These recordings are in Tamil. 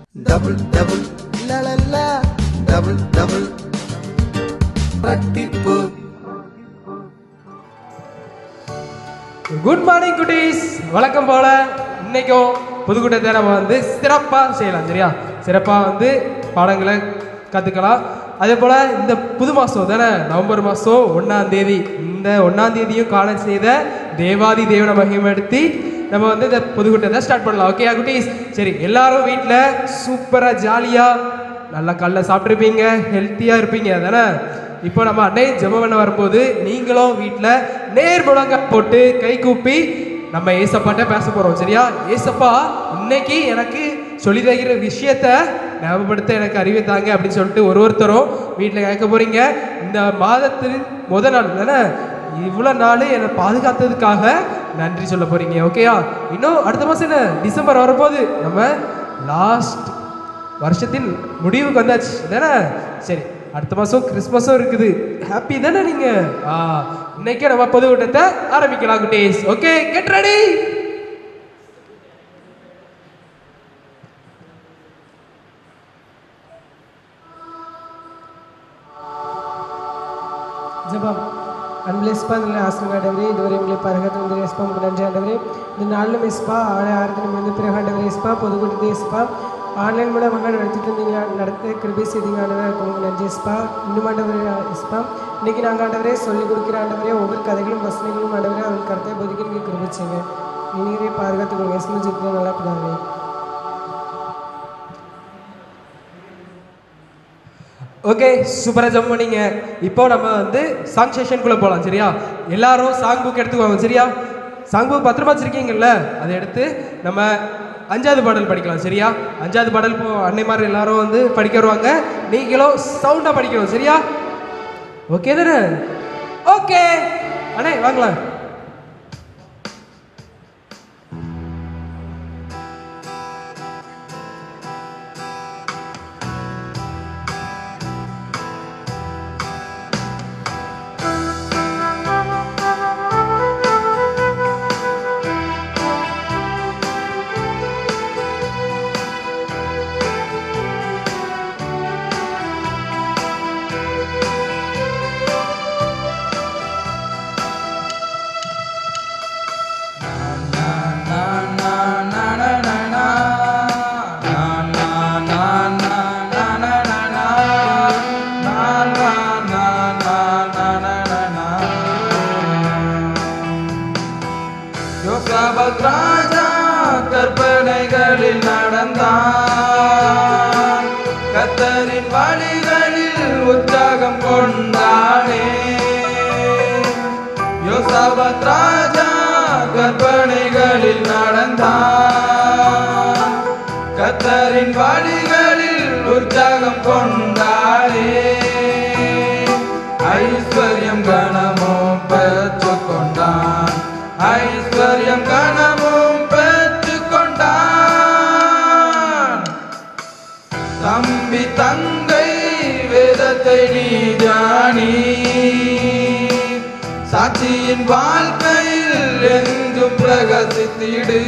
double double la la la double double பட்டிப்பு குட் மார்னிங் குட்டீஸ் வழக்கம் போல இன்னைக்கும் புதுக்கூட்டத்தை நம்ம வந்து சிறப்பாக செய்யலாம் சரியா சிறப்பாக வந்து பாடங்களை கற்றுக்கலாம் அதே போல் இந்த புது மாதம் தானே நவம்பர் மாதம் ஒன்றாம் தேதி இந்த ஒன்றாம் தேதியும் காண செய்த தேவாதி தேவனை மகிமைப்படுத்தி நம்ம வந்து இந்த புதுக்கூட்டத்தை ஸ்டார்ட் பண்ணலாம் ஓகே குட்டீஸ் சரி எல்லாரும் வீட்டில் சூப்பராக ஜாலியாக நல்லா கல்ல சாப்பிட்ருப்பீங்க ஹெல்த்தியாக இருப்பீங்க தானே இப்போ நம்ம அன்னை ஜெபம் பண்ண வரும்போது நீங்களும் வீட்டில் நேர் முழங்க போட்டு கை கூப்பி நம்ம ஏசப்பாட்ட பேச போகிறோம் சரியா ஏசப்பா இன்னைக்கு எனக்கு சொல்லி தருகிற விஷயத்த ஞாபகப்படுத்த எனக்கு அறிவை தாங்க அப்படின்னு சொல்லிட்டு ஒரு ஒருத்தரும் வீட்டில் கேட்க போறீங்க இந்த மாதத்தின் முத நாள் தானே இவ்வளோ நாள் என்னை பாதுகாத்ததுக்காக நன்றி சொல்ல போறீங்க ஓகேயா இன்னும் அடுத்த மாதம் என்ன டிசம்பர் வரும்போது நம்ம லாஸ்ட் வருஷத்தின் முடிவுக்கு வந்தாச்சு தானே சரி அடுத்த மாதம் கிறிஸ்மஸும் இருக்குது ஹாப்பி தானே நீங்க ஆ இன்னைக்கே நம்ம பொது கூட்டத்தை ஆரம்பிக்கலாம் குட்டீஸ் ஓகே கெட் ரெடி ஜெபம் அன்பில் எஸ்பா நல்ல ஆசிரியர் ஆண்டவரே இதுவரை உங்களை பாதுகாத்து வந்த எஸ்பா உங்களுக்கு நன்றி ஆண்டவரே இந்த நாளிலும் எஸ்பா ஆறு ஆறு மணி பிறகு ஆண்டவரே எஸ்பா பொதுக்கூட்டத்தை எஸ்பா ஆன்லைன் மூலமாக நடத்தி தந்தீங்க நடத்த கிருபை செய்தீங்க ஆண்டவரே உங்களுக்கு நன்றி எஸ்பா இன்னும் ஆண்டவரே எஸ்பா இன்னைக்கு நாங்கள் ஆண்டவரே சொல்லிக் கொடுக்குற ஆண்டவரே ஒவ்வொரு கதைகளும் வசனங்களும் ஆண்டவரே அவர்கள் கருத்தை போதிக்க நீங்கள் கிருபை செய்யுங்க நீங்களே பாதுகாத்துக்கோங்க எஸ்மா ஜெயித்து நல்லா பிதாவே ஓகே சூப்பராக ஜம் பண்ணீங்க இப்போ நம்ம வந்து சாங் செஷனுக்குள்ளே போகலாம் சரியா எல்லாரும் சாங் புக் எடுத்துக்குவாங்க சரியா சாங் புக் பத்திரமா வச்சிருக்கீங்கல்ல அதை எடுத்து நம்ம அஞ்சாவது பாடல் படிக்கலாம் சரியா அஞ்சாவது பாடல் இப்போ அன்னைமார் எல்லாரும் வந்து படிக்க வருவாங்க நீங்களும் சவுண்டாக படிக்கணும் சரியா ஓகே தானே ஓகே அண்ணே வாங்கலாம் யோசாபத் ராஜா கற்பனைகளில் நடந்தான் கத்தரின் வழிகளில் உற்சாகம் கொண்டானே யோசாபத் ராஜா கற்பனைகளில் நடந்தான் கத்தரின் வழிகளில் உற்சாகம் கொண்டானே ஐஸ்வர்யம் கணமும் பெற்றுக் கொண்டான் ஐஸ்வர்யம் கணமும் பெற்றுக் கொண்டான் தம்பி தங்கை வேதத்தை நீ ஜானி சாட்சியின் வாழ்க்கையில் என்றும் பிரகசித்திடு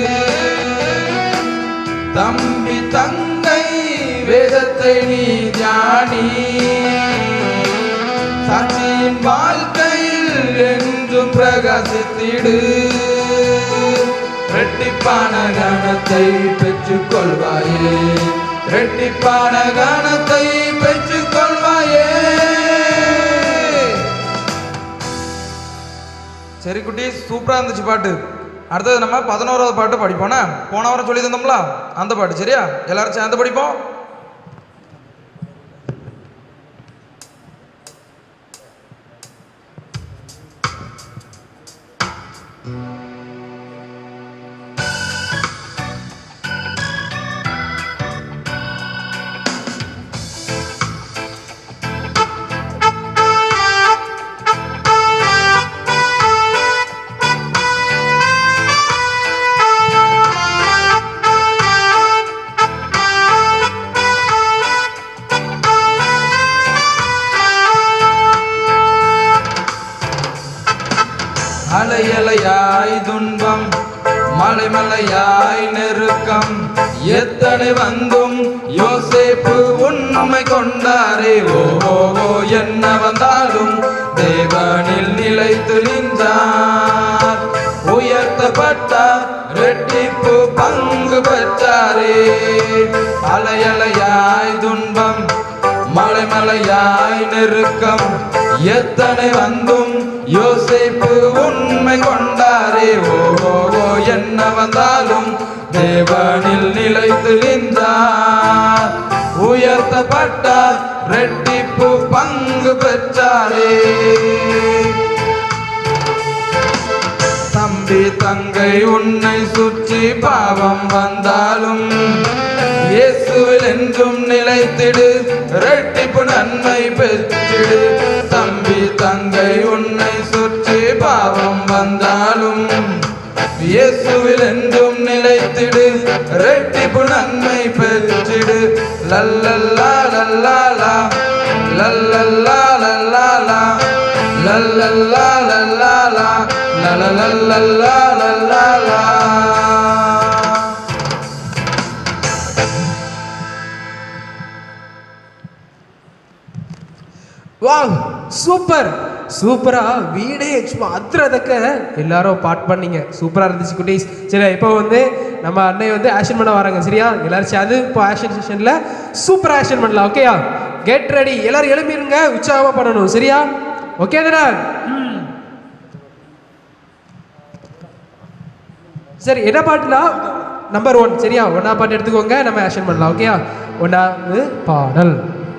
தம்பி தங்கை வேதத்தை நீ ஜானி சாட்சியின் வாழ்க்கையில் என்றும் பிரகாசித்திடு ரெட்டிப்பான கணத்தை பெற்றுக் கொள்வாயே ரெட்டிப்பான கணத்தை பெற்றுக் கொள்வாயே சரி குட்டி சூப்பரா இருந்துச்சு பாட்டு அடுத்தது நம்ம பதினோராவது பாட்டு படிப்போம்னா போன வாரம் சொல்லி தந்தோம்ல அந்த பாட்டு சரியா எல்லாரும் சேர்ந்து படிப்போம் அலையலையாய் துன்பம் மலைமலையாய் நெருக்கம் எத்தனை வந்தும் யோசேப்பு உண்மை கொண்டாரே ஓ ஓ, ஓ என்ன வந்தாலும் தேவனில் நிலைத்து நின்றார் உயர்த்தப்பட்டார் ரெட்டிப்பு பங்கு பெற்றாரே அலையலையாய் துன்பம் மலை மலையாய் நெருக்கம் எத்தனை வந்தும் யோசிப்பு உண்மை கொண்டாரே ஓ ஓ, ஓ என்ன வந்தாலும் தேவனில் நிலைத்து நின்றார் உயர்த்தப்பட்டார் ரெட்டிப்பு பங்கு பெற்றாரே தம்பி தங்கை உன்னை சுற்றி பாவம் வந்தாலும் இயேசுவில் என்றும் நிலைத்திடு ரெட்டிப்பு நன்மை பெற்றிடு தம்பி தங்கை உன்னை சுற்றி பாவம் வந்தாலும் இயேசுவில் என்றும் நிலைத்திடு ரெட்டிப்பு நன்மை பெற்றிடு லல்லல்லா லல்லாலா லல்லல்லா லல்லாலா லல்லல்லா லல்லாலா லலலல்லல்லா லல்லாலா வாவ் சூப்பர் சூப்பரா வீடே சும்மா அத்துறதக்க எல்லாரும் பாட் பண்ணீங்க சூப்பரா இருந்துச்சு குட்டீஸ் சரி இப்போ வந்து நம்ம அன்னை வந்து ஆக்ஷன் பண்ண வராங்க சரியா எல்லாரும் சேர்ந்து இப்போ ஆக்ஷன் செஷன்ல சூப்பர் ஆக்ஷன் பண்ணலாம் ஓகேயா கெட் ரெடி எல்லாரும் எழுப்பிருங்க உற்சாகமா பண்ணணும் சரியா ஓகே தானே சரி என்ன பாட்டுனா நம்பர் ஒன் சரியா ஒன்னா பாட்டு எடுத்துக்கோங்க நம்ம ஆக்ஷன் பண்ணலாம் ஓகேயா ஒன்னாவது பாடல்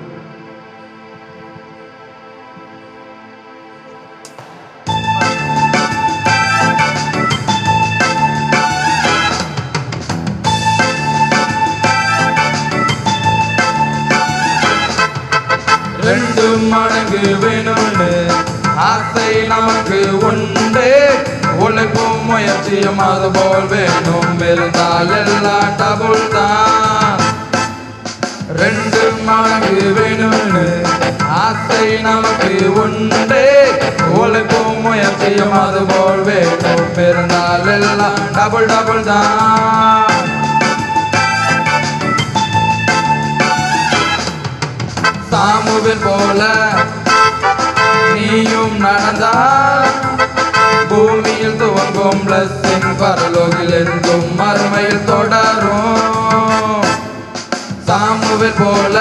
ரெண்டு மடங்கு வேணும்னு ஆசை நமக்கு உண்டு உழைப்பும் முயற்சியும் அது போல் வேணும் இருந்தால் எல்லாம் டபுள் தான் ரெண்டு மடங்கு வேணும்னு ஆசை நமக்கு உண்டு உழைப்பும் முயற்சியும் அது போல் வேணும் இருந்தால் எல்லாம் டபுள் டபுள் தான் சாமுவில் போல நீயும் நடந்தால் பூமியில் துவங்கும் பிளஸிங் பரலோகில் என்றும் மறுமையில் தொடரும் சாமுவில் போல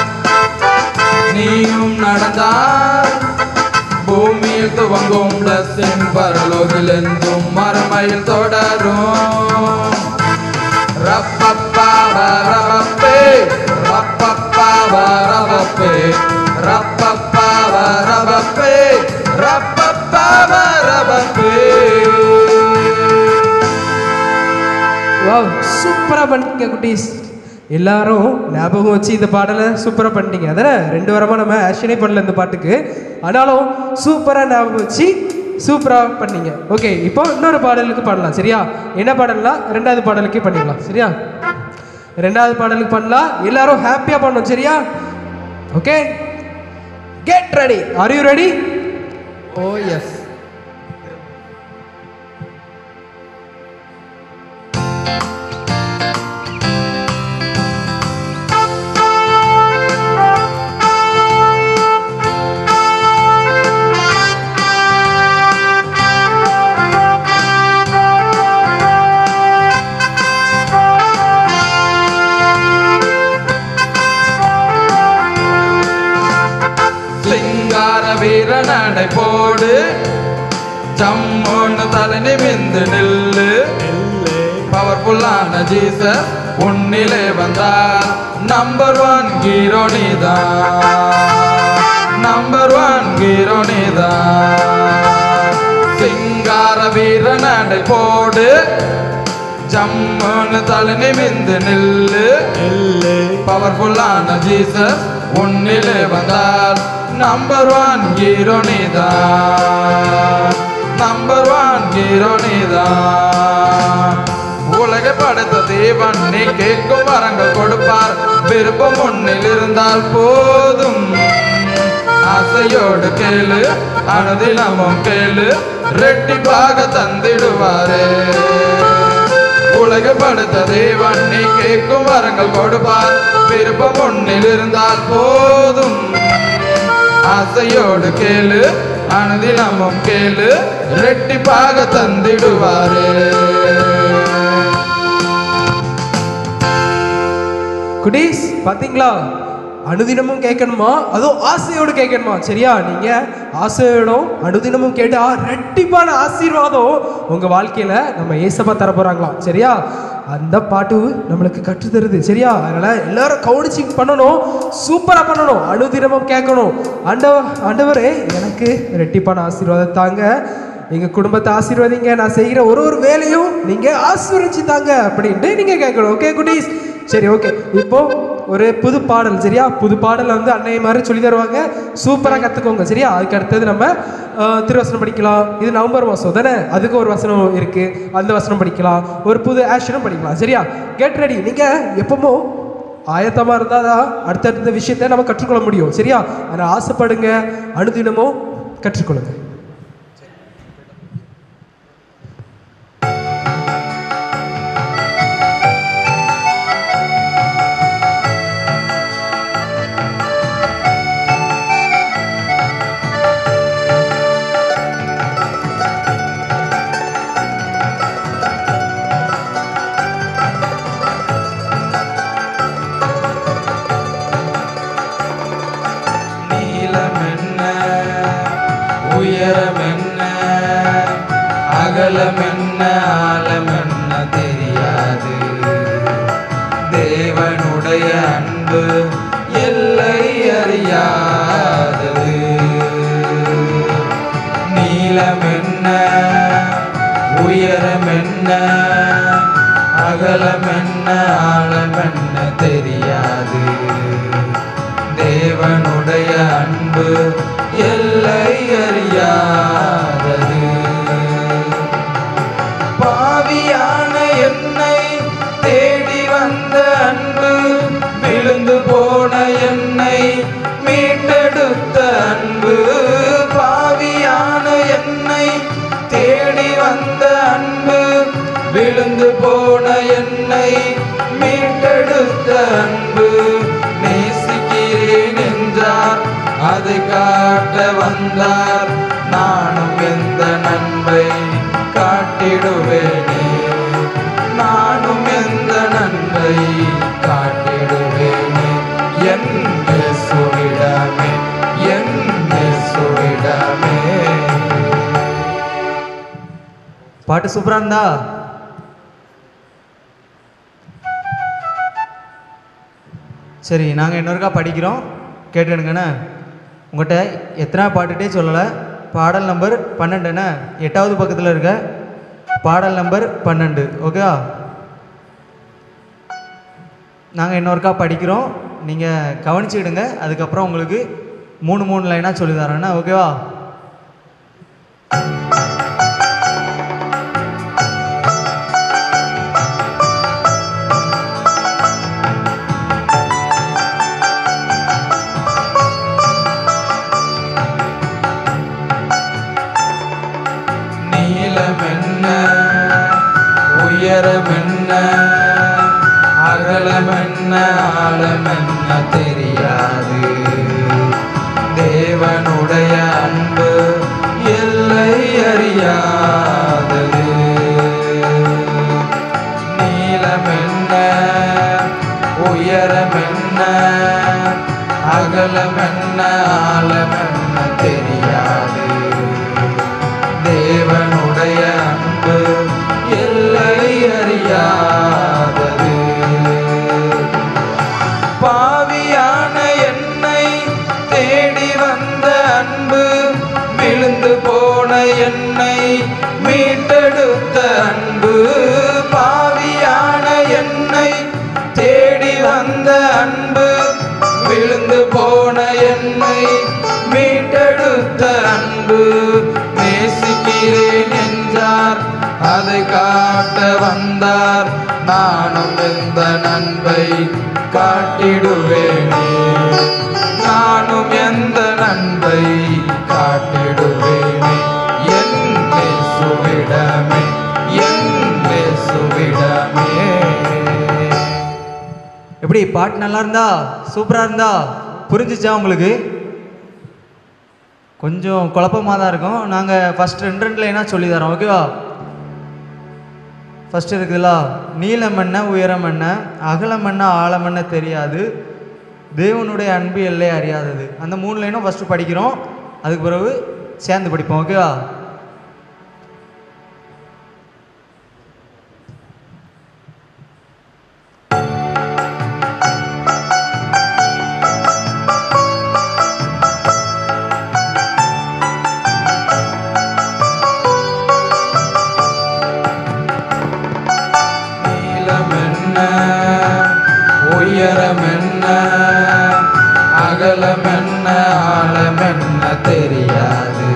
நீயும் நடந்தால் பூமியில் துவங்கும் பிளஸிங் பரலோகில் என்றும் மறுமையில் தொடரும் ரப்பப்பா வரவப்பே ரப்பப்பா வரவப்பே ரப்பப்பா வரவப்பே ரப்பப்பா வரவப்பே வாவ் சூப்பரா பண்ணிட்டீங்க குட்டீஸ் எல்லாரும் ஞாபகம் வச்சு இந்த பாடலை சூப்பரா பண்ணிட்டீங்க அதானே ரெண்டு வாரமா நம்ம ஆக்ஷனே பண்ணல இந்த பாட்டுக்கு ஆனாலும் சூப்பரா ஞாபகம் வச்சு சூப்பரா பண்ணீங்க ஓகே இப்போ இன்னொரு பாடலுக்கு பாடலாம் சரியா என்ன பாடல்னா ரெண்டாவது பாடலுக்கே பண்ணிடலாம் சரியா ரெண்டாவது பாடலுக்கு பண்ணலாம் எல்லாரும் ஹாப்பியா பண்ணணும் சரியா okay get ready are you ready oh yes சிங்கார வீர நடை போடு ஜம்முன்னு தலை நிமிந்து நில்லு பவர்ஃபுல்லான ஜீசஸ் உன்னிலே வந்தார் நம்பர் ஒன் ஹீரோ நீதான் நம்பர் ஒன் ஹீரோ நீதான் சிங்கார வீர நடை போடு ஜம்முன்னு தலை நிமிந்து நில்லு பவர்ஃபுல்லான ஜீசஸ் உன்னிலே வந்தார் நம்பர் ஒன் ஹீரோ நீதான் நம்பர் ஒன் ஹீரோ நீதான் உலகை படைத்த தேவன் நீ கேட்கும் வரங்கள் கொடுப்பார் விருப்பம் உன்னில் இருந்தால் போதும் ஆசையோடு கேளு அனுதினமும் கேளு ரெட்டிப்பாக தந்திடுவாரே உலகில் படுத்த தேவன் நீ கேட்கும் வரங்கள் கொடுப்பார் விருப்பம் ஒன்னில் இருந்தால் போதும் ஆசையோடு கேளு அனுதினமும் கேளு ரெட்டிப்பாக தந்திடுவாரு குடீஸ் பாத்தீங்களா அனுதினமும் கேட்கணுமா அதுவும் ஆசையோடு கேட்கணுமா சரியா நீங்க ஆசையோடும் அனுதினமும் கேட்டா ரெட்டிப்பான ஆசீர்வாதம் உங்க வாழ்க்கையில நம்ம ஏசப்பா தர போறாங்களாம் சரியா அந்த பாட்டு நம்மளுக்கு கற்று தருது சரியா அதனால எல்லாரும் கவனிச்சு பண்ணணும் சூப்பரா பண்ணணும் அனுதினமும் கேட்கணும் ஆண்டவ ஆண்டவரே எனக்கு ரெட்டிப்பான ஆசீர்வாதம் தாங்க எங்க குடும்பத்தை ஆசீர்வதிங்க நான் செய்கிற ஒரு ஒரு வேலையும் நீங்க ஆசீர்வதிச்சு தாங்க அப்படின்ட்டு நீங்க கேட்கணும் ஓகே குட்டீஸ் சரி ஓகே இப்போ ஒரு புது பாடல் சரியா புது பாடல் வந்து அன்னைய மாதிரி சொல்லி தருவாங்க சூப்பராக கற்றுக்கோங்க சரியா அதுக்கு அடுத்தது நம்ம அஹ், திருவசனம் படிக்கலாம் இது நவம்பர் மாதம் தானே அதுக்கு ஒரு வசனம் இருக்கு அந்த வசனம் படிக்கலாம் ஒரு புது ஆக்ஷனும் படிக்கலாம் சரியா கெட் ரெடி நீங்கள் எப்பமோ ஆயத்தமாக இருந்தால் தான் அடுத்தடுத்த விஷயத்தை நம்ம கற்றுக்கொள்ள முடியும் சரியா அதனால் ஆசைப்படுங்க அனுதினமும் கற்றுக்கொள்ளுங்க நீளம் என்ன உயரம் என்ன அகலம் என்ன ஆழம் என்ன தெரியாது தேவனுடைய அன்பு எல்லை அறியாதது நீளம் என்ன உயரம் என்ன அகலம் என்ன ஆழம் என்ன தெரியாது தேவனுடைய அன்பு எல்லை அறியாதது பாவியான என்னை தேடி வந்த அன்பு விழுந்து போன என்னை மீட்டெடுத்த அன்பு பாவியான என்னை தேடி வந்த அன்பு விழுந்து போன என்னை மீட்டெடுத்த அன்பு நேசிக்கிறேன் என்றார் அதை காட்ட வந்தார் நானும் எந்த நன்மை காட்டிடுவேனே நானும் எந்த நன்மை காட்டிடுவேனே என் சுவிடமே என் சுவிடமே பாட்டு சூப்பரா இருந்தா சரி நாங்கள் இன்னொருக்கா படிக்கிறோம் கேட்டுடுங்கண்ணே உங்கள்கிட்ட எத்தனை பாட்டுட்டே சொல்லலை பாடல் நம்பர் பன்னெண்டுண்ணே எட்டாவது பக்கத்தில் இருக்க பாடல் நம்பர் பன்னெண்டு ஓகேவா நாங்கள் இன்னொருக்கா படிக்கிறோம் நீங்கள் கவனிச்சுக்கிடுங்க அதுக்கப்புறம் உங்களுக்கு மூணு மூணு லைனாக சொல்லி தரேண்ணே ஓகேவா நீளம் என்ன உயரம் என்ன அகலம் என்ன ஆழம் என்ன தெரியாது தேவனுடைய அன்பு எல்லை அறியாதது நீளம் என்ன உயரம் என்ன அகலம் என்ன ஆழம் என்ன தெரியாது தேவனுடைய அன்பு எல்லை அறியாதது பாவியான என்னை தேடி வந்த அன்பு விழுந்து போன என்னை மீட்டெடுத்த அன்பு பாவியான என்னை தேடி வந்த அன்பு விழுந்து போன என்னை மீட்டெடுத்த அன்பு நேசிக்கிறேன் என்றார் அதை காட்ட வந்தார் நானும் இந்த நன்மை காட்டிடுவேனே நானும் எந்த நன்மை காட்டிடுவேனே என் சுவிடமே என் சுவிடமே எப்படி பாட்டு நல்லா இருந்தா சூப்பராக இருந்தா புரிஞ்சிச்சா உங்களுக்கு கொஞ்சம் குழப்பமாக தான் இருக்கும் நாங்கள் ஃபஸ்ட் ரெண்டு ரெண்டு லைனாக சொல்லி தரோம் ஓகேவா ஃபஸ்ட் இருக்குதுல்ல நீளம் என்ன உயரம் என்ன அகலம் என்ன ஆழம் என்ன தெரியாது தேவனுடைய அன்பு எல்லை அறியாதது அந்த மூணு லைனும் ஃபஸ்ட்டு படிக்கிறோம் அதுக்கு பிறகு சேர்ந்து படிப்போம் ஓகேவா நீளம் என்ன உயரம் என்ன அகலம் என்ன ஆழம் என்ன தெரியாது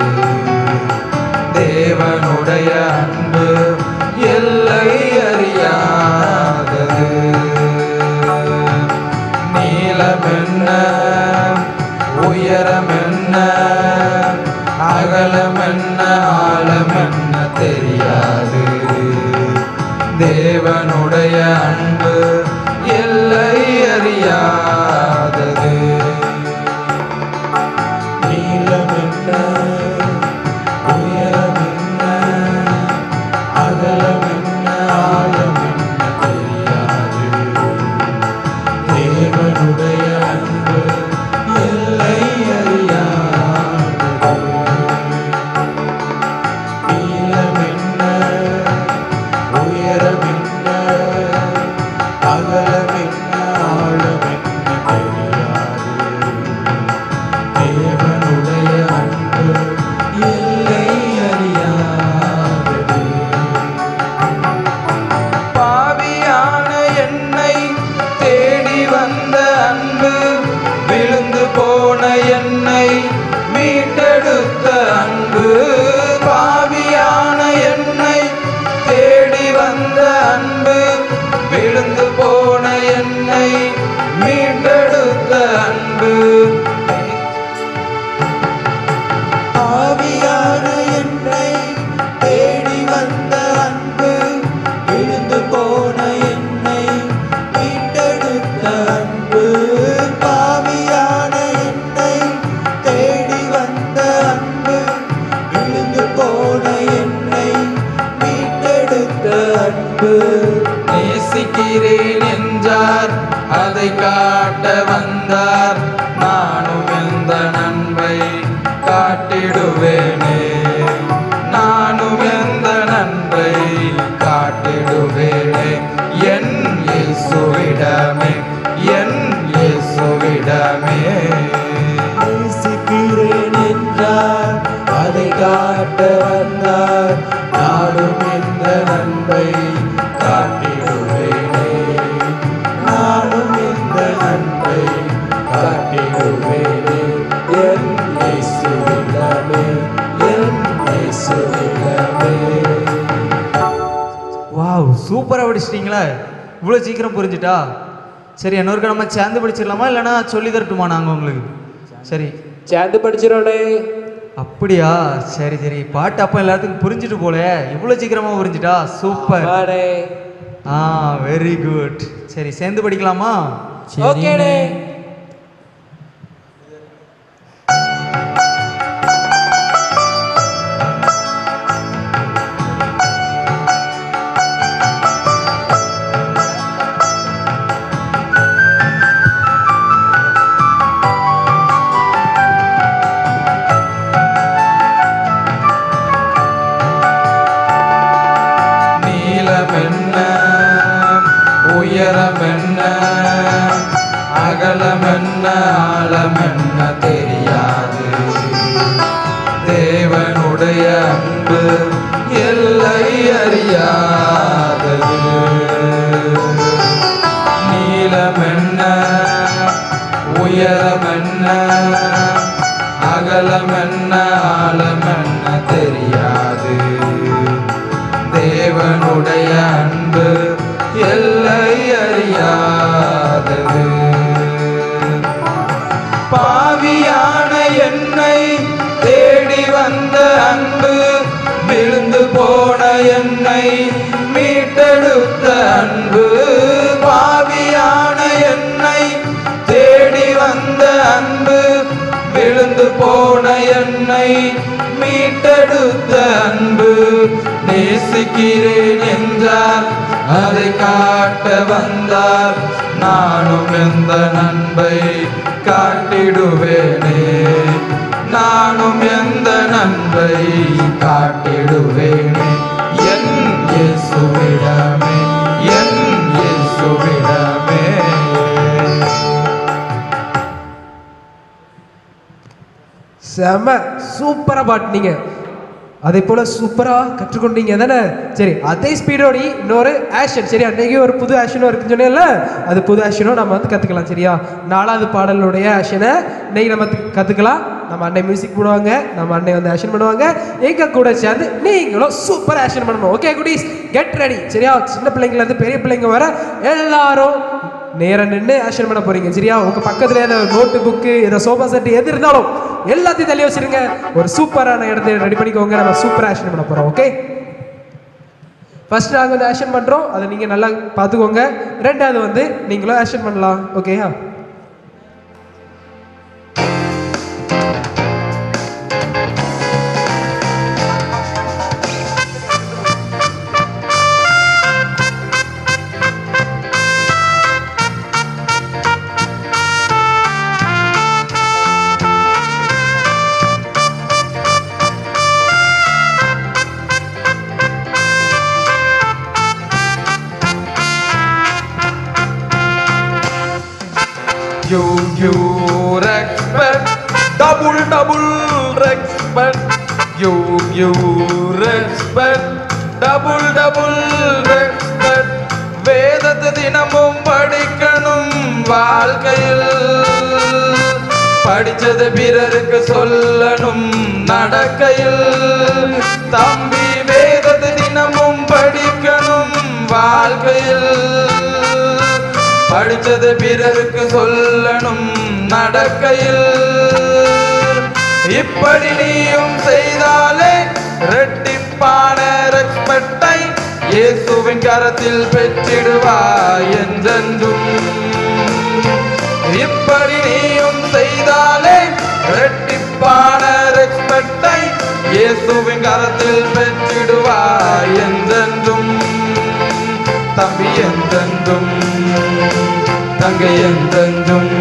தேவனுடைய அன்பு எல்லை அறியாதது நீளம் என்ன உயரம் என்ன அகலம் என்ன ஆழம் என்ன தெரியாது தேவனுடைய அன்பு எல்லை அறியாதது நீளம் என்ன உயரம் என்ன அகலம் என்ன ஆழம் என்ன தெரியாது தேவனுடைய அன்பு எல்லை அறியாதது நீளம் என்ன உயரம் என்ன அகலம் என்ன ஆழம் என்ன தெரியாது தேவனுடைய அன்பு எல்லை அறியாதது பாவியான என்னை தேடி வந்த அன்பு விழுந்து போன என்னை மீட்டெடுத்த அன்பு பாவியான என்னை தேடி வந்த அன்பு விழுந்து போன என்னை மீட்டெடுத்த அன்பு ஆவியான என்னை தேடி வந்த அன்பு விழுந்து போன என்னை மீட்டெடுத்த அன்பு பாவியான என்னை தேடி வந்த அன்பு விழுந்து போன என்னை மீட்டெடுத்த அன்பு நேசிக்கிறேன் என்றார் அதை காட்ட வந்தார் நானும் எந்த நன்மை காட்டிடுவேனே நானும் எந்த நன்மை காட்டிடுவேனே என் இயேசுவிடமே என் இயேசுவிடமே நேசிக்கிறேன் என்றார் அதை காட்ட வந்தார் நானும் எந்த நன்மை காட்டிடுவேனே நானும் எந்த நன்மை காட்டிடுவேனே என் இயேசுவிடமே என் இயேசுவிடமே வாவ் சூப்பராக படிச்சிட்டிங்களே இவ்வளோ சீக்கிரம் புரிஞ்சுட்டா சரி இன்னொருக்க நம்ம சேர்ந்து படிச்சிடலாமா இல்லைன்னா சொல்லி தரட்டுமா நாங்கள் உங்களுக்கு சரி சேர்ந்து படிச்சிடோடே அப்படியா சரி சரி பாட்டு அப்போ எல்லாத்துக்கும் புரிஞ்சுட்டு போல இவ்வளோ சீக்கிரமாக புரிஞ்சுட்டா சூப்பர் வாடே ஆ வெரி குட் சரி சேர்ந்து படிக்கலாமா ஓகேடே நீளம் என்ன உயரம் என்ன அகலம் என்ன ஆழம் என்ன தெரியாது தேவனுடைய அன்பு எல்லை அறியாதது நீளம் என்ன உயரம் என்ன அகலம் என்ன ஆழம் என்ன தெரியாது தேவனுடைய அன்பு எல்லை அறியாதது பாவியான என்னை தேடி வந்த அன்பு விழுந்து போன என்னை மீட்டெடுத்த அன்பு பாவியான என்னை போன என்னை மீட்டெடுத்த அன்பு நேசிக்கிறேன் என்றார் அதை காட்ட வந்தார் நானும் எந்த நண்பை காட்டிடுவேனே நானும் எந்த நண்பை காட்டிடுவேனே என் இயேசுவிடமே என் இயேசுவிடமே செம சூப்பரா பாட்டுனீங்க அதே போல சூப்பரா கற்றுக்கொண்டீங்க தானே சரி அதே ஸ்பீடோடி இன்னொரு ஆக்ஷன் சரி அன்னைக்கு ஒரு புது ஆக்ஷனும் இருக்குன்னு சொன்னேன்ல அது புது ஆக்ஷனும் நம்ம வந்து கத்துக்கலாம் சரியா நாலாவது பாடலுடைய ஆக்ஷனை இன்னைக்கு நம்ம து- கத்துக்கலாம் நம்ம அன்னை மியூசிக் போடுவாங்க நம்ம அன்னை வந்து ஆக்ஷன் பண்ணுவாங்க எங்க கூட சேர்ந்து நீங்களும் சூப்பர் ஆக்ஷன் பண்ணணும் ஓகே குட்டீஸ் கெட் ரெடி சரியா சின்ன பிள்ளைங்கல இருந்து பெரிய பிள்ளைங்க வர எல்லாரும் நேரா நின்று ஆக்ஷன் பண்ண போறீங்க சரியா உங்க பக்கத்துல ஏதோ நோட்டு புக்கு ஏதோ சோஃபா செட் எது இருந்தாலும் எல்லாத்தையும் தள்ளி வச்சிருங்க ஒரு சூப்பரான இடத்தை ரெடி பண்ணிக்கோங்க நம்ம சூப்பர் ஆக்ஷன் பண்ண போறோம் ஓகே ஃபர்ஸ்ட் நாங்கள் வந்து ஆக்ஷன் பண்றோம் அதை நீங்க நல்லா பார்த்துக்கோங்க ரெண்டாவது வந்து நீங்களும் ஆக்ஷன் பண்ணலாம் ஓகேயா You, you respect, double, double respect. You, you respect, double, double respect. வேதத்தை தினமும் படிக்கணும் வாழ்க்கையில் படிச்சது பிறருக்கு சொல்லணும் நடக்கையில் தம்பி வேதத்தை தினமும் படிக்கணும் வாழ்க்கையில் படிச்சது பிறருக்கு சொல்லணும் நடக்கையில் இப்படி நீயும் செய்தாலே ரெட்டிப்பான ரெஸ்பெக்டை இயேசுவின் கரத்தில் பெற்றிடுவாய் என்றென்றும் இப்படி நீயும் செய்தாலே ரெட்டிப்பான ரெஸ்பெக்டை இயேசுவின் கரத்தில் பெற்றிடுவாய் என்றென்றும் தம்பி என்றென்றும் தங்கை என்றென்றும்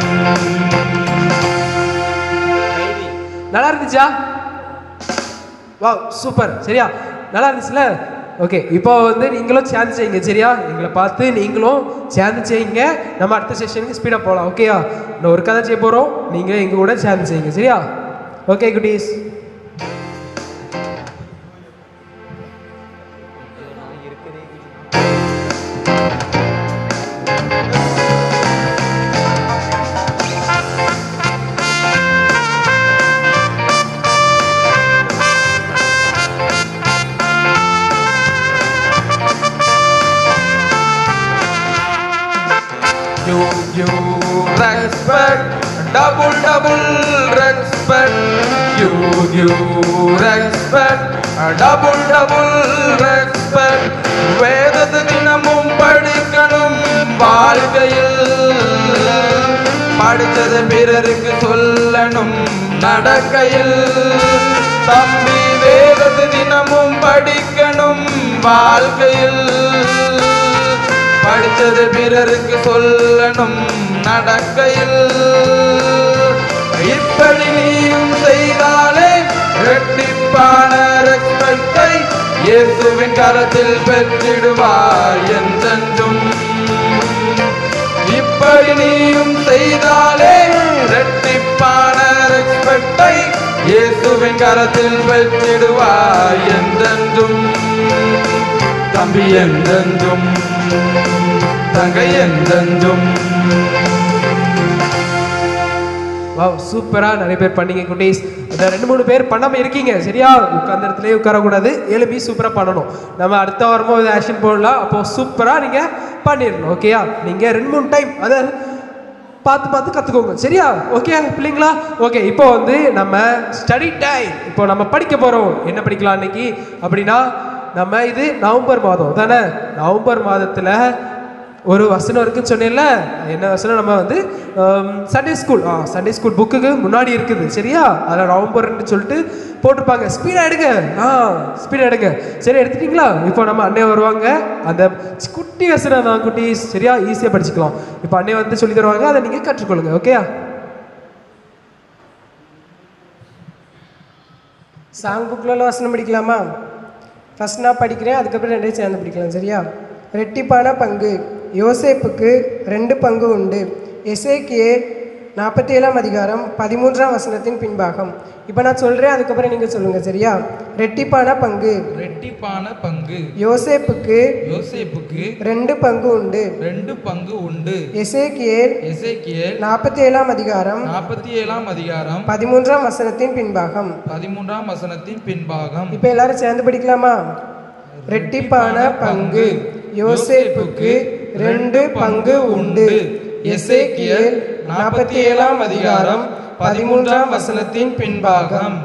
நல்லா இருந்துச்சா வா சூப்பர் சரியா நல்லா இருந்துச்சுல ஓகே இப்போ வந்து நீங்களும் சேர்ந்து செய்யுங்க சரியா எங்களை பார்த்து நீங்களும் சேர்ந்து செய்யுங்க நம்ம அடுத்த செஷனுக்கு ஸ்பீடாக போகலாம் ஓகேயா இன்னும் ஒரு கதை செய்ய போகிறோம் நீங்கள் எங்கள் கூட சேர்ந்து செய்யுங்க சரியா ஓகே குட்டீஸ் You, you respect, double, double respect. You, you respect, double, double respect. வேதத்தை தினமும் படிக்கணும் வாழ்க்கையில் படித்தது பிறருக்கு சொல்லணும் நடக்கையில் தம்பி வேதத்தை தினமும் படிக்கணும் வாழ்க்கையில் படித்தது பிறருக்கு சொல்லணும் நடக்கையில் இப்படி நீயும் செய்தாலே ரெட்டிப்பான ரெஸ்பெக்டை இயேசுவின் கரத்தில் பெற்றிடுவாய் என்றென்றும் இப்படி நீயும் செய்தாலே ரெட்டிப்பான ரெஸ்பெக்டை இயேசுவின் கரத்தில் பெற்றிடுவாய் என்றென்றும் தம்பி என்றென்றும் தங்கை என்றென்றும் வாவ் சூப்பரா நிறைய பேர் பண்ணீங்க குட்டீஸ் அந்த ரெண்டு மூணு பேர் பண்ணாம இருக்கீங்க சரியா உட்கார்ந்த இடத்துலயே உட்காரக்கூடாது எழுப்பி சூப்பரா பண்ணணும் நம்ம அடுத்த வாரமும் இது ஆக்ஷன் போடலாம் அப்போ சூப்பரா நீங்க பண்ணிடணும் ஓகேயா நீங்க ரெண்டு மூணு டைம் அதை பார்த்து பார்த்து கத்துக்கோங்க சரியா ஓகே பிள்ளைங்களா ஓகே இப்போ வந்து நம்ம ஸ்டடி டைம் இப்போ நம்ம படிக்க போறோம் என்ன படிக்கலாம் இன்னைக்கு அப்படின்னா நம்ம இது நவம்பர் மாதம் தானே நவம்பர் மாதத்துல ஒரு வசனம் இருக்குன்னு சொன்னேன்ல என்ன வசனம் நம்ம வந்து சண்டே ஸ்கூல் ஆ சண்டே ஸ்கூல் புக்குக்கு முன்னாடி இருக்குது சரியா அதில் நவம்பர்னு சொல்லிட்டு போட்டிருப்பாங்க ஸ்பீடாக எடுங்க ஆ ஸ்பீடாக எடுங்க சரி எடுத்துட்டீங்களா இப்போ நம்ம அண்ணே வருவாங்க அந்த குட்டி வசனம் தான் குட்டி சரியா ஈஸியாக படிச்சுக்கலாம் இப்போ அண்ணே வந்து சொல்லி தருவாங்க அதை நீங்கள் கற்றுக்கொள்ளுங்க ஓகேயா சாங் புக்கில் உள்ள வசனம் படிக்கலாமா ஃபர்ஸ்ட் நான் படிக்கிறேன் அதுக்கப்புறம் ரெண்டே சேர்ந்து படிக்கலாம் சரியா ரெட்டிப்பான பங்கு யோசேப்புக்கு ரெண்டு பங்கு உண்டு எசேக்கியே நாற்பத்தி ஏழாம் அதிகாரம் பதிமூன்றாம் வசனத்தின் பின்பாகம் இப்போ நான் சொல்கிறேன் அதுக்கப்புறம் நீங்கள் சொல்லுங்கள் சரியா ரெட்டிப்பான பங்கு ரெட்டிப்பான பங்கு யோசேப்புக்கு யோசேப்புக்கு ரெண்டு பங்கு உண்டு ரெண்டு பங்கு உண்டு எசேக்கியேல் எசேக்கியேல் நாற்பத்தி ஏழாம் அதிகாரம் நாற்பத்தி ஏழாம் அதிகாரம் பதிமூன்றாம் வசனத்தின் பின்பாகம் பதிமூன்றாம் வசனத்தின் பின்பாகம் இப்போ எல்லாரும் சேர்ந்து படிக்கலாமா ரெட்டிப்பான பங்கு யோசேப்புக்கு ரெண்டு பங்கு உண்டு எசேக்கியேல் நாற்பத்தி ஏழாம் அதிகாரம் பதிமூன்றாம் வசனத்தின் பின்பாகம்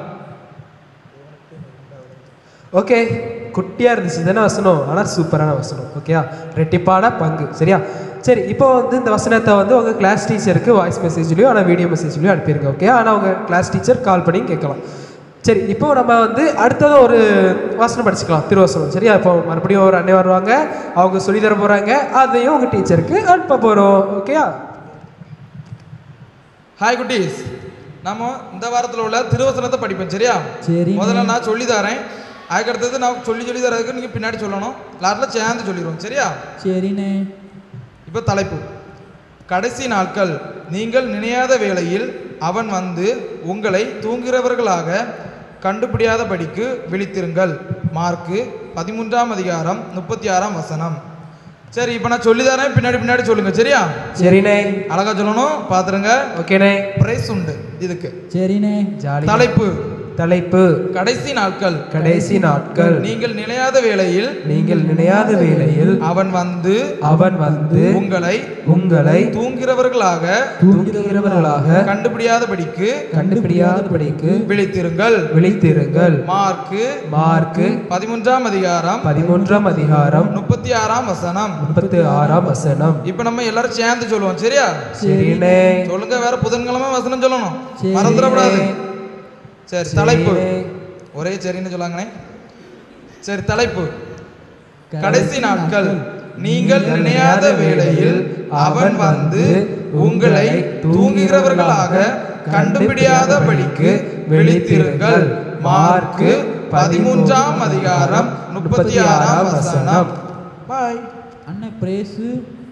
ஓகே குட்டியாக இருந்துச்சு தானே வசனம் ஆனால் சூப்பரான வசனம் ஓகேயா ரெட்டிப்பான பங்கு சரியா சரி இப்போ வந்து இந்த வசனத்தை வந்து உங்கள் கிளாஸ் டீச்சருக்கு வாய்ஸ் மெசேஜ்லையோ ஆனால் வீடியோ மெசேஜ்லையோ அனுப்பிடுங்க ஓகே ஆனால் உங்கள் கிளாஸ் டீச்சர் கால் பண்ணி கேட்கலாம் சரி இப்போ நம்ம வந்து அடுத்தது ஒரு வசனம் படிச்சுக்கலாம் திருவசனம் சரியா இப்போ மறுபடியும் ஒரு அண்ணன் வருவாங்க அவங்க சொல்லி தர போகிறாங்க அதையும் உங்கள் டீச்சருக்கு அனுப்ப போகிறோம் ஓகேயா ஹாய் குட்டீஸ் நம்ம இந்த வாரத்தில் உள்ள திருவசனத்தை படிப்போம் சரியா சரி முதல்ல நான் சொல்லி தரேன் அதுக்கு அடுத்தது நான் சொல்லி சொல்லி தரதுக்கு நீங்கள் பின்னாடி சொல்லணும் லாட்டில் சேர்ந்து சொல்லிடுவோம் சரியா சரிண்ணே இப்போ தலைப்பு கடைசி நாட்கள் நீங்கள் நினையாத வேளையில் அவன் வந்து உங்களை தூங்குகிறவர்களாக கண்டுபிடியாதபடிக்கு விழித்திருங்கள் மார்க்கு பதிமூன்றாம் அதிகாரம் முப்பத்தி ஆறாம் வசனம் சரி இப்போ நான் சொல்லி தரேன் பின்னாடி பின்னாடி சொல்லுங்க சரியா சரிண்ணே அழகா சொல்லணும் பார்த்துருங்க ஓகேண்ணே பிரைஸ் உண்டு இதுக்கு சரிண்ணே ஜாலி தலைப்பு தலைப்பு கடைசி நாட்கள் கடைசி நாட்கள் நீங்கள் நினையாத வேளையில் நீங்கள் நினையாத வேளையில் அவன் வந்து அவன் வந்து உங்களை உங்களை தூங்குகிறவர்களாக தூங்குகிறவர்களாக கண்டுபிடியாதபடிக்கு கண்டுபிடியாதபடிக்கு விழித்திருங்கள் விழித்திருங்கள் மார்க்கு மார்க்கு பதிமூன்றாம் அதிகாரம் பதிமூன்றாம் அதிகாரம் முப்பத்தி ஆறாம் வசனம் முப்பத்தி ஆறாம் வசனம் இப்ப நம்ம எல்லாரும் சேர்ந்து சொல்லுவோம் சரியா சரிண்ணே சொல்லுங்க வேற புதன்கிழமை வசனம் சொல்லணும் சரி. மறந்துடக்கூடாது சரி தலைப்பு சரிண்ணே. ஒரே சரின்னு சொல்லாங்கண்ணே சரி தலைப்பு கடைசி நாட்கள் நீங்கள் நினையாத வேளையில் அவன் வந்து உங்களை தூங்குகிறவர்களாக கண்டுபிடியாதபடிக்கு விழித்திருங்கள் மார்க்கு பதிமூன்றாம் அதிகாரம் முப்பத்தி ஆறாம் வசனம் பாய் அண்ணே பிரேசு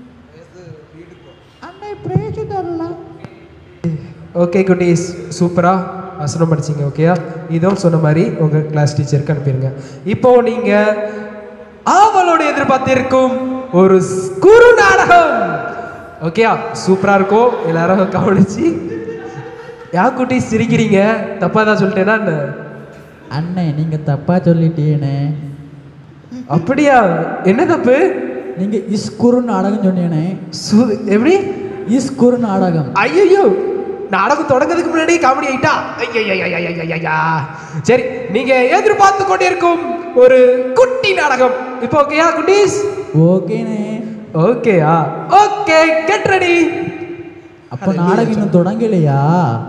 அண்ணே பிரேசு தரலாம் ஓகே குட்டீஸ் சூப்பரா வசனம் படிச்சீங்க ஓகேயா இதுவும் சொன்ன மாதிரி உங்க கிளாஸ் டீச்சருக்கு அனுப்பிடுங்க இப்போ நீங்க ஆவலோடு எதிர்பார்த்திருக்கும் ஒரு குரு நாடகம் ஓகேயா சூப்பரா இருக்கும் எல்லாரும் கவனிச்சு யா குட்டீஸ் சிரிக்கிறீங்க தப்பா தான் சொல்லிட்டேனா என்ன? அண்ணே நீங்க தப்பா சொல்லிட்டீங்கண்ணே அப்படியா என்ன தப்பு நீங்க இஸ்குரு நாடகம் சொன்னீங்கண்ணே சு- எப்படி இஸ்குரு நாடகம் ஐயோ நாடகம் தொடங்கிறதுக்கு முன்னாடி காமெடி ஆயிட்டா ஐயா சரி நீங்க எதிர்பார்த்து கொண்டிருக்கும் ஒரு குட்டி நாடகம் இப்போ ஓகேயா குட்டீஸ் ஓகேண்ணே ஓகேயா ஓகே கெட் ரெடி அப்போ நாடகம் இன்னும் தொடங்கலையா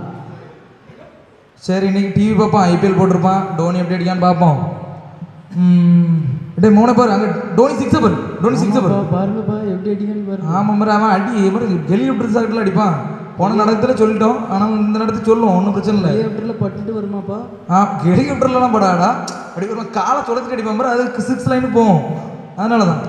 சரி இன்னைக்கு டிவி பார்ப்போம் ஐபிஎல் போட்டிருப்பான் டோனி எப்படி அடிக்கான்னு பார்ப்போம் ம், டேய் மோனை பாரு அங்கே டோனி சிக்ஸ் பாரு டோனி சிக்ஸ் பாரு பாருங்கப்பா எப்படி அடிக்கணும் பாருங்க ஆமாம் மாதிரி அவன் அடி மாதிரி ஹெலிகாப்டர் சாக்கில் அடிப்பான் போன நடத்துல சொல்லிட்டோம் ஆனால் இந்த நடத்து சொல்லுவோம் ஒன்றும் பிரச்சனை இல்லை ஹெலிகாப்டரில் பட்டுட்டு வருமாப்பா ஆ ஹெலிகாப்டர்லாம் படாடா அப்படி ஒரு காலை தொடச்சிட்டு அடிப்பான் பாரு அதுக்கு சிக்ஸ் லைன் போகும் அதனால தான்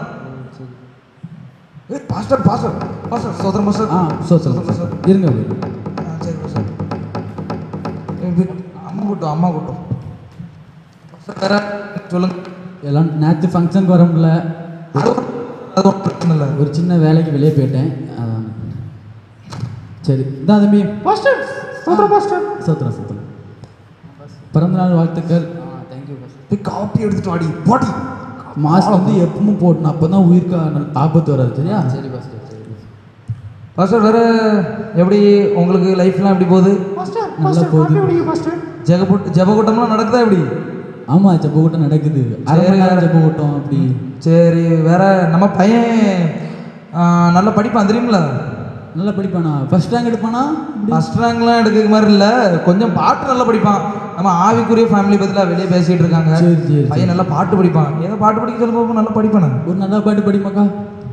ஏய் பாஸ்டர் பாஸ்டர் பாஸ்டர் சோதரம் பாஸ்டர் ஆ சோ சோ சோதரம் பாஸ்டர் இருங்க இருங்க. ஆ சரி பாஸ்டர் இது அம்மா கூட்டம் அம்மா கூட்டம் பாஸ்டர் வேற சொல்லுங்க எல்லாம் நேற்று ஃபங்க்ஷனுக்கு வர முடியல அது ஒண்ணும் அது ஒன்றும் பிரச்சனை இல்லை ஒரு சின்ன வேலைக்கு வெளியே போயிட்டேன் அதான். சரி இதான் தம்பி பாஸ்டர் சோத்ரா பாஸ்டர் சோத்ரா சோத்ரா பிறந்தநாள் வாழ்த்துக்கள் தேங்க்யூ பாஸ்டர் போய் காப்பி எடுத்துட்டு வாடி போடி மாஸ்க் வந்து எப்பவும் போடணும் அப்போ தான் உயிருக்கு ஆ- ஆபத்து வராது சரியா சரி பாஸ்டர் சரி பாஸ்டர் வேற எப்படி உங்களுக்கு லைஃப்லாம் எப்படி போகுது நல்லா போகுது ஜெகபுட் ஜெபக்கூட்டம்லாம் நடக்குதா எப்படி ஆமாம் ஜெப கூட்டம் நடக்குது அரை மணி நேரம் ஜெப கூட்டம் அப்படி சரி வேற நம்ம பையன் நல்லா படிப்பான் தெரியுமில்ல நல்லா படிப்பானா ஃபர்ஸ்ட் ரேங்க் எடுப்பானா ஃபர்ஸ்ட் ரேங்க்லாம் எடுக்கிற மாதிரி இல்லை கொஞ்சம் பாட்டு நல்லா படிப்பான் நம்ம ஆவிக்குரிய ஃபேமிலி பற்றிலாம் வெளியே பேசிகிட்டு இருக்காங்க சரி, சரி, சரி. பையன் நல்லா பாட்டு படிப்பான் ஏதோ பாட்டு படிக்க சொல்லும்போது நல்லா படிப்பானு ஒரு நல்லா பாட்டு படிமாக்கா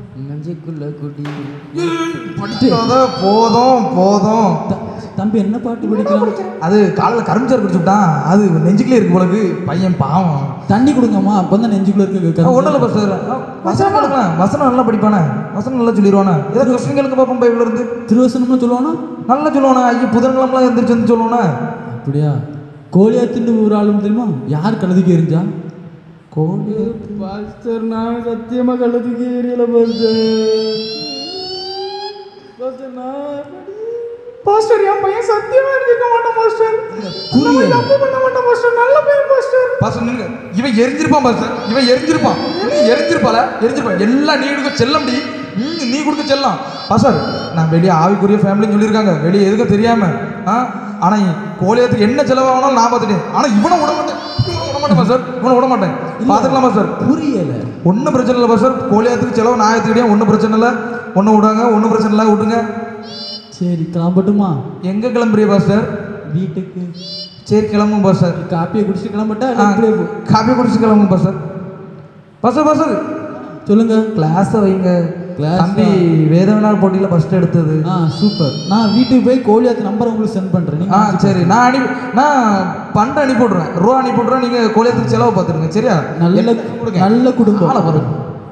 படிக்காத போதும் போதும் த- தம்பி என்ன பாட்டு படிக்கலாம் அது காலையில் கரும்புச்சார் குடிச்சு விட்டான் அது நெஞ்சுக்குள்ளே இருக்கு போலக்கு பையன் பாவம் தண்ணி கொடுங்கம்மா அப்போ தான் நெஞ்சுக்குள்ள இருக்க ஒன்றும் இல்லை பாஸ்டர் வசனம் கேளுங்களேன் வசனம் நல்லா படிப்பானே வசனம் நல்லா சொல்லிடுவானே ஏதோ கொஸ்டின் கேளுங்க பார்ப்போம் பைபிள் இருந்து திருவசனம்னு சொல்லுவானா நல்லா சொல்லுவானே ஐயோ புதன்கிழமெலாம் எந்திரிச்சு வந்து சொல்லுவானே அப்படியா கோழியாத்துண்டு ஒரு ஆளும் தெரியுமா யார் கழுதுக்கு எரிஞ்சா கோழி பாஸ்டர் நான் சத்தியமா கழுதுக்கு எரியல பாஸ்டர் என் பையன் சத்தியமா இருக்க மாட்டான் பாஸ்டர் புரியல தப்பு பண்ண மாட்டான் பாஸ்டர் நல்ல பையன் பாஸ்டர் பாஸ்டர் நில்லுங்க இவன் எரிஞ்சிருப்பான் பாஸ்டர் இவன் எரிஞ்சிருப்பான் இவன் எரிஞ்சிருப்பால எரிஞ்சிருப்பான் எல்லாம் நீ கொடுக்க செல்லம் டி ம், நீ கொடுக்க செல்லம் பாஸ்டர் நான் வெளியே ஆவிக்குரிய ஃபேமிலின்னு சொல்லியிருக்காங்க வெளியே எதுக்கும் தெரியாம ஆ ஆனா கோழியத்துக்கு என்ன செலவாகணும் நான் பார்த்துட்டேன் ஆனா இவனை விட மாட்டேன் இவனை விட மாட்டேன் பாஸ்டர் இவனை விட மாட்டேன் பார்த்துக்கலாமா சார் புரியல ஒன்றும் பிரச்சனை இல்லை பாஸ்டர் கோழியாத்துக்கு செலவு நான் ஏற்றுக்கிட்டேன் ஒன்றும் பிரச்சனை இல்லை ஒன்றும் விடாங்க ஒன்றும் பிரச்சனை இல்லை விட்டுங்க சரி கிளம்பட்டுமா எங்கே கிளம்புறிய பாஸ்டர் வீட்டுக்கு சரி கிளம்புங்க பாஸ்டர் காப்பியை குடிச்சு கிளம்பட்டா ஆ, இல்ல இப்படியே போ? காபி குடிச்சு கிளம்புங்க பாஸ்டர் பாஸ்டர் பாஸ்டர் சொல்லுங்க கிளாஸை வைங்க Class தம்பி வேதவினார் போட்டியில் ஃபர்ஸ்ட் எடுத்தது ஆ சூப்பர் நான் வீட்டுக்கு போய் கோழியாத்து நம்பர் உங்களுக்கு சென்ட் பண்றேன் நீங்க ஆ சரி நான் அனுப்பி நான் பண்டை அனுப்பி விட்றேன் ரூபா அனுப்பி விட்றேன் நீங்கள் கோழியத்துக்கு செலவு பார்த்துருங்க சரியா நல்ல எனக்கு கொடுங்க நல்ல குடும்பம் ஆளை பாருங்க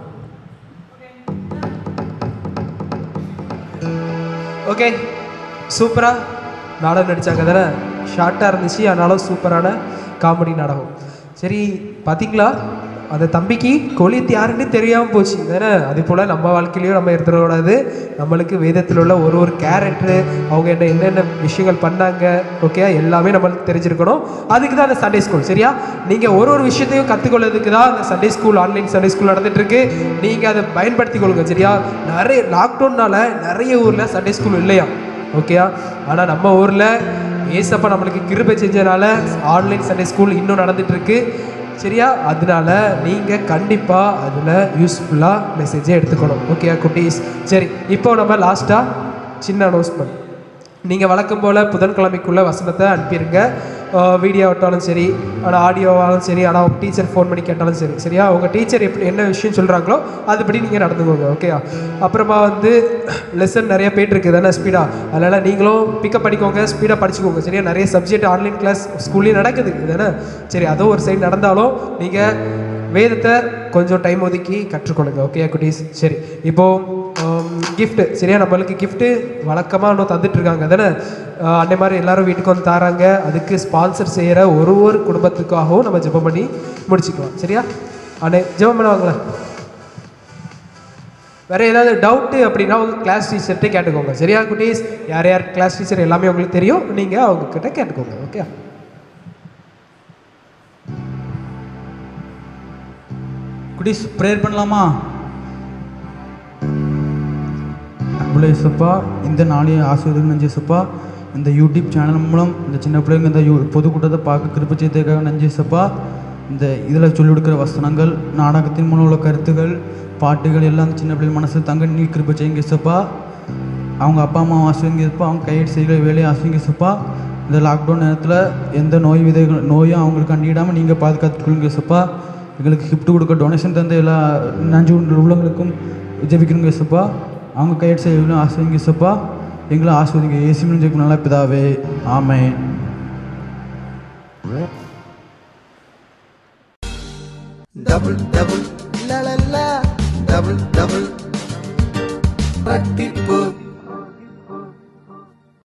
ஓகே சூப்பராக நாடகம் நடித்தாங்க தானே ஷார்ட்டாக இருந்துச்சு ஆனாலும் சூப்பரான காமெடி நாடகம் சரி பார்த்தீங்களா அந்த தம்பிக்கு கொலியத்து யாருன்னு தெரியாமல் போச்சு தானே அதே போல் நம்ம வாழ்க்கையிலையும் நம்ம எடுத்துடக்கூடாது நம்மளுக்கு வேதத்தில் உள்ள ஒரு ஒரு கேரக்டரு அவங்க என்ன என்னென்ன விஷயங்கள் பண்ணாங்க ஓகே எல்லாமே நம்மளுக்கு தெரிஞ்சிருக்கணும் அதுக்கு தான் அந்த சண்டே ஸ்கூல் சரியா நீங்கள் ஒரு ஒரு விஷயத்தையும் கற்றுக்கொள்ளதுக்கு தான் அந்த Sunday school online Sunday school நடந்துட்டு இருக்கு நீங்கள் அதை பயன்படுத்தி கொள்ளுங்க சரியா நிறைய லாக்டவுன்னால நிறைய ஊரில் சண்டே ஸ்கூல் இல்லையா ஓகேயா ஆனால் நம்ம ஊரில் ஏசப்பா நம்மளுக்கு கிருபை செஞ்சனால ஆன்லைன் சண்டே ஸ்கூல் இன்னும் நடந்துட்டு இருக்கு சரியா அதனால நீங்கள் கண்டிப்பாக அதில் யூஸ்ஃபுல்லாக மெசேஜை எடுத்துக்கணும் ஓகேயா குட்டீஸ் சரி இப்போ நம்ம லாஸ்ட்டாக சின்ன அனௌன்ஸ்மெண்ட் நீங்கள் வழக்கம் போல் புதன்கிழமைக்குள்ளே வசனத்தை அனுப்பிடுங்க வீடியோ விட்டாலும் சரி ஆனால் ஆடியோவாலும் சரி ஆனால் அவங்க டீச்சர் ஃபோன் பண்ணி கேட்டாலும் சரி சரியா உங்கள் டீச்சர் எப்படி என்ன விஷயம் சொல்கிறாங்களோ அதுபடி நீங்கள் நடந்துக்கோங்க ஓகேயா அப்புறமா வந்து லெசன் நிறைய போயிட்டு இருக்கு தானே ஸ்பீடாக அதனால் நீங்களும் பிக்கப் பண்ணிக்கோங்க ஸ்பீடாக படிச்சுக்கோங்க சரியா நிறைய சப்ஜெக்ட் ஆன்லைன் கிளாஸ் ஸ்கூல்லேயும் நடக்குது தானே சரி அதுவும் ஒரு சைடு நடந்தாலும் நீங்கள் வேதத்தை கொஞ்சம் டைம் ஒதுக்கி கற்றுக்கொள்ளுங்க ஓகே குட்டீஸ் சரி இப்போ gift சரியா நம்மளுக்கு gift வழக்கமாக இன்னும் தந்துட்டு இருக்காங்க தானே ஆஹ் அன்னை மாதிரி எல்லாரும் வீட்டுக்கு வந்து தராங்க அதுக்கு ஸ்பான்சர் செய்கிற ஒரு ஒரு குடும்பத்துக்காகவும் நம்ம ஜெபம் பண்ணி முடிச்சுக்கலாம் சரியா அண்ணே ஜெபம் பண்ணுவாங்களேன் வேற ஏதாவது டவுட்டு அப்படின்னா உங்க கிளாஸ் டீச்சர்கிட்ட கேட்டுக்கோங்க சரியா குட்டீஸ் யார் யார் கிளாஸ் டீச்சர் எல்லாமே உங்களுக்கு தெரியும் நீங்கள் அவங்க கிட்ட கேட்டுக்கோங்க ஓகே குட்டீஸ் ப்ரேயர் பண்ணலாமா அன்புள்ள இசப்பா இந்த நாளைய ஆசிரியர்கள் நன்றி இசப்பா இந்த யூடியூப் சேனல் மூலம் இந்த சின்ன பிள்ளைங்க இந்த யூ பொதுக்கூட்டத்தை பார்க்க கிருப்ப செய்ததுக்காக நன்றி இசப்பா இந்த இதில் சொல்லிக் கொடுக்குற வசனங்கள் நாடகத்தின் மூலம் உள்ள கருத்துகள் பாட்டுகள் எல்லாம் அந்த சின்ன பிள்ளைங்க மனசில் தங்க நீ கிருப்ப செய்யுங்க இசப்பா அவங்க அப்பா அம்மா ஆசிரியங்க இருப்பா அவங்க கையெடு செய்கிற வேலையை ஆசிரியங்க இசப்பா இந்த லாக்டவுன் நேரத்தில் எந்த நோய் விதைகள் நோயும் அவங்களுக்கு அண்டிடாமல் நீங்கள் பாதுகாத்துக்கொள்ளுங்க இசப்பா எங்களுக்கு கிஃப்ட் கொடுக்க டொனேஷன் தந்த எல்லா நஞ்சு உள்ள உள்ளவங்களுக்கும் ஜெபிக்கணுங்க இசப்பா அவங்க கையெடு செய்ய ஆசிரியங்க இசப்பா எங்களை ஆசிரியங்க ஏசி ஜெபிக்கும் நல்லா பிதாவே ஆமென் double double la la la double double ரெட்டிப்பு